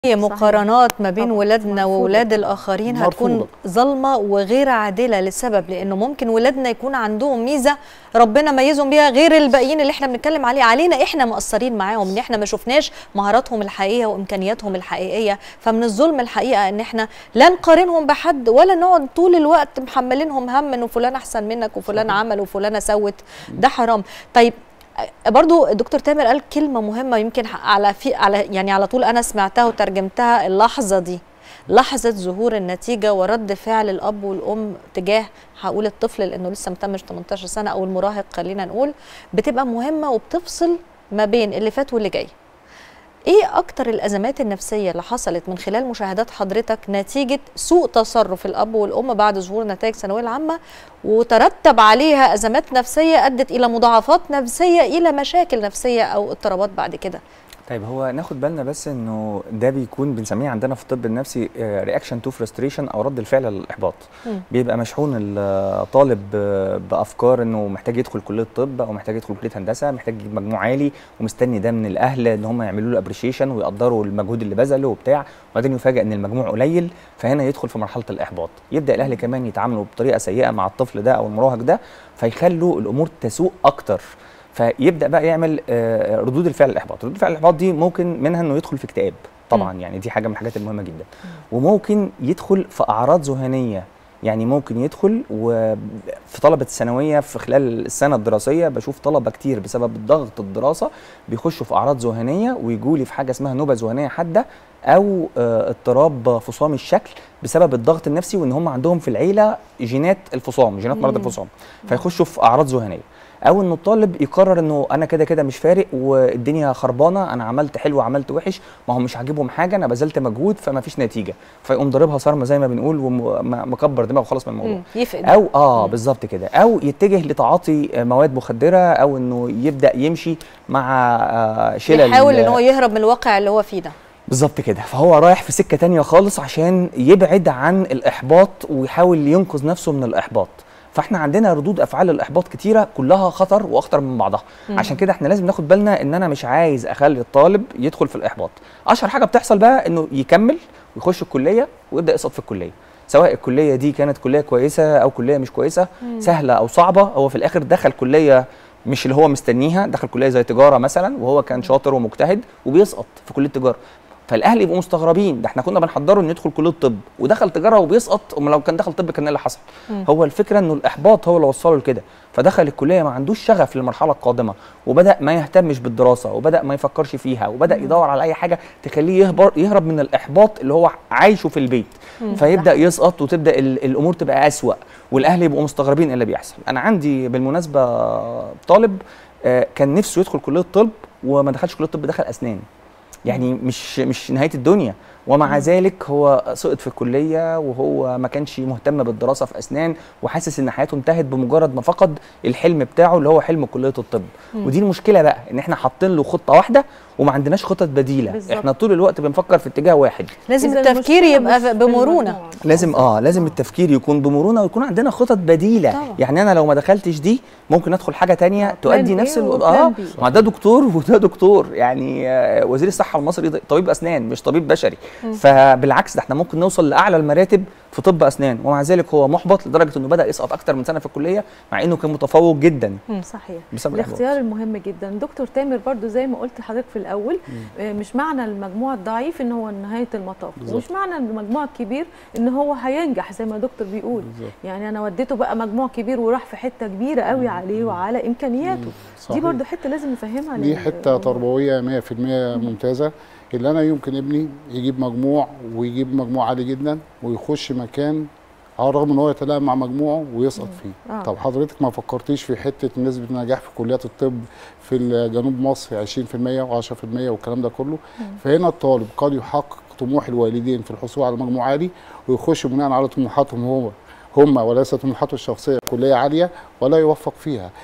اي مقارنات ما بين طبعاً. ولادنا مرفوضة. واولاد الاخرين هتكون مرفوضة. ظالمه وغير عادله لسبب لانه ممكن ولادنا يكون عندهم ميزه ربنا ميزهم بيها غير الباقيين اللي احنا بنتكلم عليه علينا احنا مقصرين معاهم ان احنا ما شفناش مهاراتهم الحقيقيه وامكانياتهم الحقيقيه فمن الظلم الحقيقه ان احنا لا نقارنهم بحد ولا نقعد طول الوقت محملينهم هم انه فلان احسن منك وفلان عمل وفلانه سوت ده حرام طيب برضو الدكتور تامر قال كلمة مهمة يمكن على في على يعني على طول أنا سمعتها وترجمتها اللحظة دي لحظة ظهور النتيجة ورد فعل الأب والأم تجاه هقول الطفل لأنه لسه ما تمش 18 سنة أو المراهق خلينا نقول بتبقى مهمة وبتفصل ما بين اللي فات واللي جاي ايه اكتر الازمات النفسيه اللي حصلت من خلال مشاهدات حضرتك نتيجه سوء تصرف الاب والام بعد ظهور نتائج الثانويه العامه وترتب عليها ازمات نفسيه ادت الى مضاعفات نفسيه الى مشاكل نفسيه او اضطرابات بعد كده طيب هو ناخد بالنا بس انه ده بيكون بنسميه عندنا في الطب النفسي رياكشن تو فرستريشن او رد الفعل للاحباط مم. بيبقى مشحون الطالب آه، بافكار انه محتاج يدخل كليه طب او محتاج يدخل كليه هندسه محتاج يجيب مجموع عالي ومستني ده من الاهل ان هم يعملوا له ابريشيشن ويقدروا المجهود اللي بذله وبتاع وبعدين يفاجئ ان المجموع قليل فهنا يدخل في مرحله الاحباط يبدا الاهل كمان يتعاملوا بطريقه سيئه مع الطفل ده او المراهق ده فيخلوا الامور تسوء اكتر فيبدا بقى يعمل آه، ردود الفعل الاحباط ردود الفعل الاحباط دي ممكن منها انه يدخل في اكتئاب طبعا يعني دي حاجه من الحاجات المهمه جدا وممكن يدخل في اعراض ذهنيه يعني ممكن يدخل وفي طلبه الثانويه في خلال السنه الدراسيه بشوف طلبه كتير بسبب الضغط الدراسه بيخشوا في اعراض ذهنيه ويجوا لي في حاجه اسمها نوبه ذهنيه حاده او آه، اضطراب فصام الشكل بسبب الضغط النفسي وان هم عندهم في العيله جينات الفصام جينات مرض مم. الفصام فيخشوا في اعراض ذهنيه او انه الطالب يقرر انه انا كده كده مش فارق والدنيا خربانه انا عملت حلو عملت وحش ما هو مش عاجبهم حاجه انا بذلت مجهود فما فيش نتيجه فيقوم ضاربها صرمه زي ما بنقول ومكبر دماغه خالص من الموضوع مم. يفقد او اه مم. بالظبط كده او يتجه لتعاطي آه، مواد مخدره او انه يبدا يمشي مع آه، شلل يحاول ان هو يهرب من الواقع اللي هو فيه ده بالظبط كده فهو رايح في سكه تانية خالص عشان يبعد عن الاحباط ويحاول ينقذ نفسه من الاحباط فاحنا عندنا ردود افعال الاحباط كتيره كلها خطر واخطر من بعضها مم. عشان كده احنا لازم ناخد بالنا ان انا مش عايز اخلي الطالب يدخل في الاحباط اشهر حاجه بتحصل بقى انه يكمل ويخش الكليه ويبدا يسقط في الكليه سواء الكليه دي كانت كليه كويسه او كليه مش كويسه سهله او صعبه هو في الاخر دخل كليه مش اللي هو مستنيها دخل كليه زي تجاره مثلا وهو كان شاطر ومجتهد وبيسقط في كليه تجاره فالاهل يبقوا مستغربين ده احنا كنا بنحضره انه يدخل كليه طب ودخل تجاره وبيسقط امال لو كان دخل طب كان ايه اللي حصل مم. هو الفكره انه الاحباط هو اللي وصله لكده فدخل الكليه ما عندوش شغف للمرحله القادمه وبدا ما يهتمش بالدراسه وبدا ما يفكرش فيها وبدا يدور على اي حاجه تخليه يهبر يهرب من الاحباط اللي هو عايشه في البيت مم. فيبدا يسقط وتبدا ال- الامور تبقى اسوا والاهل يبقوا مستغربين ايه اللي بيحصل انا عندي بالمناسبه طالب آه، كان نفسه يدخل كليه طب وما دخلش كليه طب دخل اسنان يعني مش مش نهايه الدنيا ومع ذلك هو سقط في الكليه وهو ما كانش مهتم بالدراسه في اسنان وحاسس ان حياته انتهت بمجرد ما فقد الحلم بتاعه اللي هو حلم كليه الطب مم. ودي المشكله بقى ان احنا حاطين له خطه واحده وما عندناش خطط بديله بالظبط. احنا طول الوقت بنفكر في اتجاه واحد لازم إذا التفكير المشكلة يبقى مش في بمرونه المجموع. لازم اه لازم التفكير يكون بمرونه ويكون عندنا خطط بديله طبعا. يعني انا لو ما دخلتش دي ممكن ادخل حاجه تانية آه، تؤدي plan نفس A ال- و اه plan B. ما ده دكتور وده دكتور يعني آه، وزير الصحه المصري ده طبيب اسنان مش طبيب بشري فبالعكس ده احنا ممكن نوصل لاعلى المراتب في طب اسنان ومع ذلك هو محبط لدرجه انه بدا يسقط اكتر من سنه في الكليه مع انه كان متفوق جدا صحيح بسبب الإحباط. الاختيار المهم جدا دكتور تامر برضو زي ما قلت لحضرتك في الاول آه، مش معنى المجموع الضعيف ان هو نهايه المطاف بالظبط. ومش معنى المجموع الكبير ان هو هينجح زي ما دكتور بيقول بالظبط. يعني انا وديته بقى مجموع كبير وراح في حته كبيره قوي عليه وعلى امكانياته دي صحيح. برضو حته لازم نفهمها دي لل- حته تربويه 100% ممتازه اللي انا يمكن ابني يجيب مجموع ويجيب مجموع عالي جدا ويخش مكان على الرغم ان هو يتلائم مع مجموعه ويسقط فيه آه. طب حضرتك ما فكرتيش في حته نسبه النجاح في كليات الطب في جنوب مصر 20% و10% والكلام ده كله فهنا الطالب قد يحقق طموح الوالدين في الحصول على مجموع عالي ويخش بناء على طموحاتهم هو هم وليس طموحاته الشخصيه كليه عاليه ولا يوفق فيها